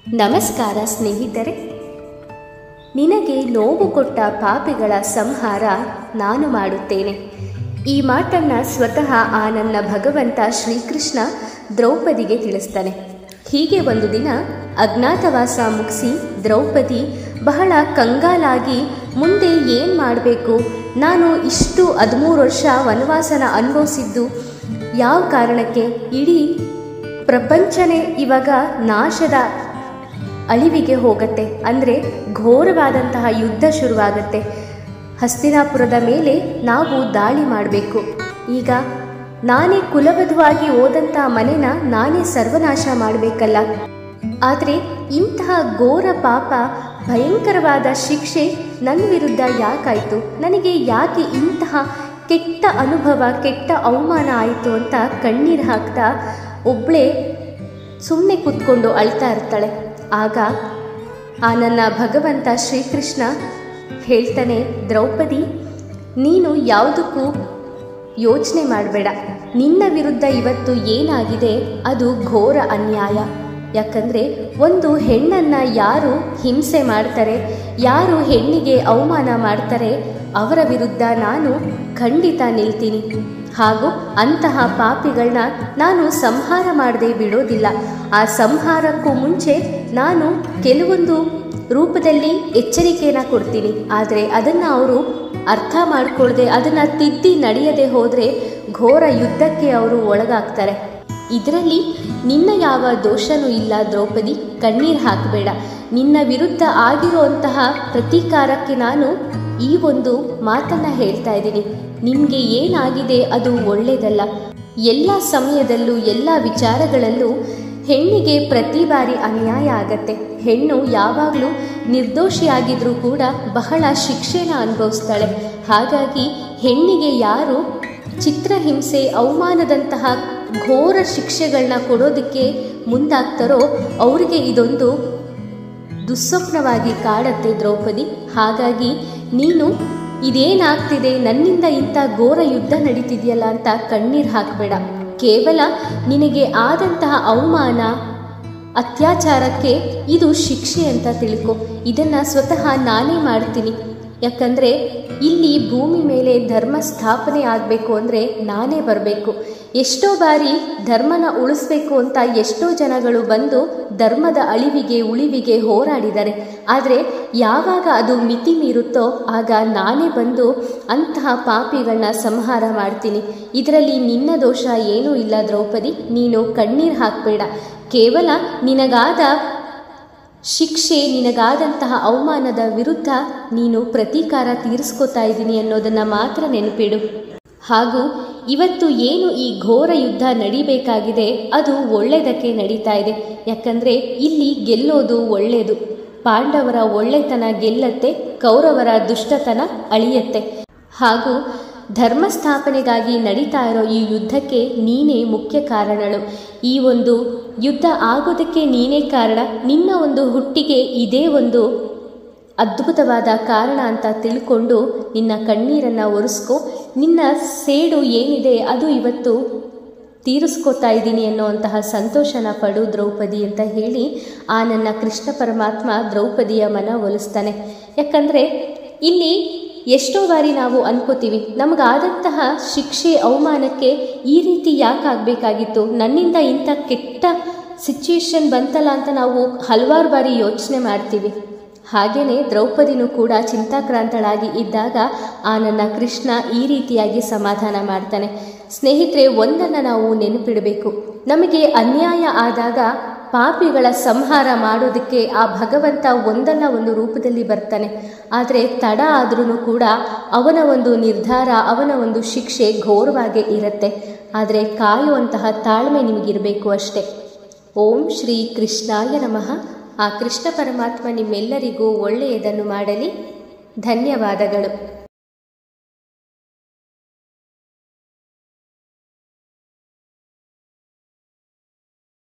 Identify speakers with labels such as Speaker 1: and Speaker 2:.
Speaker 1: ನಮಸ್ಕಾರ ಸ್ನೇಹಿತರೆ ನಿನಗೆ ನೋವು ಕೊಟ್ಟ ಪಾಪಿಗಳ ಸಂಹಾರ ನಾನು ಮಾಡುತ್ತೇನೆ ಈ ಮಾತನ್ನು ಸ್ವತಃ ಆ ನನ್ನ ಭಗವಂತ ಶ್ರೀಕೃಷ್ಣ ದ್ರೌಪದಿಗೆ ತಿಳಿಸ್ತಾನೆ ಹೀಗೆ ಒಂದು ದಿನ ಅಜ್ಞಾತವಾಸ ಮುಗಿಸಿ ದ್ರೌಪದಿ ಬಹಳ ಕಂಗಾಲಾಗಿ ಮುಂದೆ ಏನು ಮಾಡಬೇಕು ನಾನು ಇಷ್ಟು ಹದಿಮೂರು ವರ್ಷ ವನವಾಸನ ಅನುಭವಿಸಿದ್ದು ಯಾವ ಕಾರಣಕ್ಕೆ ಇಡೀ ಪ್ರಪಂಚನೇ ಇವಾಗ ನಾಶದ ಅಳಿವಿಗೆ ಹೋಗತ್ತೆ ಅಂದರೆ ಘೋರವಾದಂತಹ ಯುದ್ಧ ಶುರುವಾಗತ್ತೆ ಹಸ್ತಿನಾಪುರದ ಮೇಲೆ ನಾವು ದಾಳಿ ಮಾಡಬೇಕು ಈಗ ನಾನೇ ಕುಲವಧುವಾಗಿ ಹೋದಂಥ ಮನೆನ ನಾನೇ ಸರ್ವನಾಶ ಮಾಡಬೇಕಲ್ಲ ಆದರೆ ಇಂತಹ ಘೋರ ಪಾಪ ಭಯಂಕರವಾದ ಶಿಕ್ಷೆ ನನ್ನ ವಿರುದ್ಧ ಯಾಕಾಯಿತು ನನಗೆ ಯಾಕೆ ಇಂತಹ ಕೆಟ್ಟ ಅನುಭವ ಕೆಟ್ಟ ಅವಮಾನ ಆಯಿತು ಅಂತ ಕಣ್ಣೀರು ಹಾಕ್ತಾ ಒಬ್ಬಳೇ ಸುಮ್ಮನೆ ಕೂತ್ಕೊಂಡು ಅಳ್ತಾ ಇರ್ತಾಳೆ ಆಗ ಆ ನನ್ನ ಭಗವಂತ ಶ್ರೀಕೃಷ್ಣ ಹೇಳ್ತಾನೆ ದ್ರೌಪದಿ ನೀನು ಯಾವುದಕ್ಕೂ ಯೋಚನೆ ಮಾಡಬೇಡ ನಿನ್ನ ವಿರುದ್ಧ ಇವತ್ತು ಏನಾಗಿದೆ ಅದು ಘೋರ ಅನ್ಯಾಯ ಯಾಕಂದರೆ ಒಂದು ಹೆಣ್ಣನ್ನು ಯಾರು ಹಿಂಸೆ ಮಾಡ್ತಾರೆ ಯಾರು ಹೆಣ್ಣಿಗೆ ಅವಮಾನ ಮಾಡ್ತಾರೆ ಅವರ ವಿರುದ್ಧ ನಾನು ಖಂಡಿತ ನಿಲ್ತೀನಿ ಹಾಗೂ ಅಂತಹ ಪಾಪಿಗಳನ್ನ ನಾನು ಸಂಹಾರ ಮಾಡದೆ ಬಿಡೋದಿಲ್ಲ ಆ ಸಂಹಾರಕ್ಕೂ ಮುಂಚೆ ನಾನು ಕೆಲವೊಂದು ರೂಪದಲ್ಲಿ ಎಚ್ಚರಿಕೆಯನ್ನು ಕೊಡ್ತೀನಿ ಆದರೆ ಅದನ್ನು ಅವರು ಅರ್ಥ ಮಾಡಿಕೊಳ್ಳದೆ ಅದನ್ನು ತಿದ್ದಿ ನಡೆಯದೆ ಹೋದರೆ ಘೋರ ಯುದ್ಧಕ್ಕೆ ಅವರು ಒಳಗಾಗ್ತಾರೆ ಇದರಲ್ಲಿ ನಿನ್ನ ಯಾವ ದೋಷನೂ ಇಲ್ಲ ದ್ರೌಪದಿ ಕಣ್ಣೀರು ಹಾಕಬೇಡ ನಿನ್ನ ವಿರುದ್ಧ ಆಗಿರುವಂತಹ ಪ್ರತೀಕಾರಕ್ಕೆ ನಾನು ಈ ಒಂದು ಮಾತನ್ನು ಹೇಳ್ತಾ ಇದ್ದೀನಿ ನಿಮಗೆ ಏನಾಗಿದೆ ಅದು ಒಳ್ಳೆಯದಲ್ಲ ಎಲ್ಲ ಸಮಯದಲ್ಲೂ ಎಲ್ಲ ವಿಚಾರಗಳಲ್ಲೂ ಹೆಣ್ಣಿಗೆ ಪ್ರತಿ ಬಾರಿ ಅನ್ಯಾಯ ಆಗತ್ತೆ ಹೆಣ್ಣು ಯಾವಾಗಲೂ ನಿರ್ದೋಷಿಯಾಗಿದ್ರೂ ಕೂಡ ಬಹಳ ಶಿಕ್ಷೆನ ಅನುಭವಿಸ್ತಾಳೆ ಹಾಗಾಗಿ ಹೆಣ್ಣಿಗೆ ಯಾರು ಚಿತ್ರಹಿಂಸೆ ಅವಮಾನದಂತಹ ಘೋರ ಶಿಕ್ಷೆಗಳನ್ನ ಕೊಡೋದಕ್ಕೆ ಮುಂದಾಗ್ತಾರೋ ಅವರಿಗೆ ಇದೊಂದು ದುಸ್ವಪ್ನವಾಗಿ ಕಾಡತ್ತೆ ದ್ರೌಪದಿ ಹಾಗಾಗಿ ನೀನು ಇದೇನಾಗ್ತಿದೆ ನನ್ನಿಂದ ಇಂಥ ಘೋರ ಯುದ್ಧ ನಡೀತಿದೆಯಲ್ಲ ಅಂತ ಕಣ್ಣೀರು ಹಾಕಬೇಡ ಕೇವಲ ನಿನಗೆ ಆದಂತಹ ಅವಮಾನ ಅತ್ಯಾಚಾರಕ್ಕೆ ಇದು ಶಿಕ್ಷೆ ಅಂತ ತಿಳ್ಕೊ ಇದನ್ನು ಸ್ವತಃ ನಾನೇ ಮಾಡ್ತೀನಿ ಯಾಕಂದರೆ ಇಲ್ಲಿ ಭೂಮಿ ಮೇಲೆ ಧರ್ಮ ಸ್ಥಾಪನೆ ಆಗಬೇಕು ಅಂದರೆ ನಾನೇ ಬರಬೇಕು ಎಷ್ಟೋ ಬಾರಿ ಧರ್ಮನ ಉಳಿಸ್ಬೇಕು ಅಂತ ಎಷ್ಟೋ ಜನಗಳು ಬಂದು ಧರ್ಮದ ಅಳಿವಿಗೆ ಉಳಿವಿಗೆ ಹೋರಾಡಿದ್ದಾರೆ ಆದರೆ ಯಾವಾಗ ಅದು ಮಿತಿ ಮೀರುತ್ತೋ ಆಗ ನಾನೇ ಬಂದು ಅಂತಹ ಪಾಪಿಗಳನ್ನ ಸಂಹಾರ ಮಾಡ್ತೀನಿ ಇದರಲ್ಲಿ ನಿನ್ನ ದೋಷ ಏನೂ ಇಲ್ಲ ದ್ರೌಪದಿ ನೀನು ಕಣ್ಣೀರು ಹಾಕಬೇಡ ಕೇವಲ ನಿನಗಾದ ಶಿಕ್ಷೆ ನಿನಗಾದಂತಹ ಅವಮಾನದ ವಿರುದ್ಧ ನೀನು ಪ್ರತೀಕಾರ ತೀರಿಸ್ಕೋತಾ ಇದ್ದೀನಿ ಅನ್ನೋದನ್ನು ಮಾತ್ರ ನೆನಪಿಡು ಹಾಗೂ ಇವತ್ತು ಏನು ಈ ಘೋರ ಯುದ್ಧ ನಡಿಬೇಕಾಗಿದೆ ಅದು ಒಳ್ಳೆಯದಕ್ಕೆ ನಡೀತಾ ಇದೆ ಯಾಕಂದರೆ ಇಲ್ಲಿ ಗೆಲ್ಲೋದು ಒಳ್ಳೆಯದು ಪಾಂಡವರ ಒಳ್ಳೆತನ ಗೆಲ್ಲತ್ತೆ ಕೌರವರ ದುಷ್ಟತನ ಅಳಿಯತ್ತೆ ಹಾಗೂ ಧರ್ಮ ಸ್ಥಾಪನೆಗಾಗಿ ನಡೀತಾ ಇರೋ ಈ ಯುದ್ಧಕ್ಕೆ ನೀನೇ ಮುಖ್ಯ ಕಾರಣಳು ಈ ಒಂದು ಯುದ್ಧ ಆಗೋದಕ್ಕೆ ನೀನೇ ಕಾರಣ ನಿನ್ನ ಒಂದು ಹುಟ್ಟಿಗೆ ಇದೇ ಒಂದು ಅದ್ಭುತವಾದ ಕಾರಣ ಅಂತ ತಿಳ್ಕೊಂಡು ನಿನ್ನ ಕಣ್ಣೀರನ್ನು ಒರೆಸ್ಕೊ ನಿನ್ನ ಸೇಡು ಏನಿದೆ ಅದು ಇವತ್ತು ತೀರಿಸ್ಕೋತಾ ಇದ್ದೀನಿ ಅನ್ನೋವಂತಹ ಸಂತೋಷನ ಪಡು ದ್ರೌಪದಿ ಅಂತ ಹೇಳಿ ಆ ನನ್ನ ಕೃಷ್ಣ ಪರಮಾತ್ಮ ದ್ರೌಪದಿಯ ಮನ ಒಲಿಸ್ತಾನೆ ಯಾಕಂದರೆ ಇಲ್ಲಿ ಎಷ್ಟೋ ಬಾರಿ ನಾವು ಅನ್ಕೋತೀವಿ ನಮಗಾದಂತಹ ಶಿಕ್ಷೆ ಅವಮಾನಕ್ಕೆ ಈ ರೀತಿ ಯಾಕೆ ಆಗಬೇಕಾಗಿತ್ತು ನನ್ನಿಂದ ಇಂಥ ಕೆಟ್ಟ ಸಿಚುಯೇಷನ್ ಬಂತಲ್ಲ ಅಂತ ನಾವು ಹಲವಾರು ಬಾರಿ ಯೋಚನೆ ಮಾಡ್ತೀವಿ ಹಾಗೆಯೇ ದ್ರೌಪದಿನೂ ಕೂಡ ಚಿಂತಾಕ್ರಾಂತಳಾಗಿ ಇದ್ದಾಗ ಆ ನನ್ನ ಕೃಷ್ಣ ಈ ರೀತಿಯಾಗಿ ಸಮಾಧಾನ ಮಾಡ್ತಾನೆ ಸ್ನೇಹಿತರೆ ಒಂದನ್ನು ನಾವು ನೆನಪಿಡಬೇಕು ನಮಗೆ ಅನ್ಯಾಯ ಆದಾಗ ಪಾಪಿಗಳ ಸಂಹಾರ ಮಾಡೋದಕ್ಕೆ ಆ ಭಗವಂತ ಒಂದಲ್ಲ ಒಂದು ರೂಪದಲ್ಲಿ ಬರ್ತಾನೆ ಆದರೆ ತಡ ಆದ್ರೂ ಕೂಡ ಅವನ ಒಂದು ನಿರ್ಧಾರ ಅವನ ಒಂದು ಶಿಕ್ಷೆ ಘೋರವಾಗೇ ಇರುತ್ತೆ ಆದರೆ ಕಾಯುವಂತಹ ತಾಳ್ಮೆ ನಿಮಗಿರಬೇಕು ಅಷ್ಟೆ ಓಂ ಶ್ರೀ ಕೃಷ್ಣಾಯ ನಮಃ ಆ ಕೃಷ್ಣ ಪರಮಾತ್ಮ ನಿಮ್ಮೆಲ್ಲರಿಗೂ ಒಳ್ಳೆಯದನ್ನು ಮಾಡಲಿ ಧನ್ಯವಾದಗಳು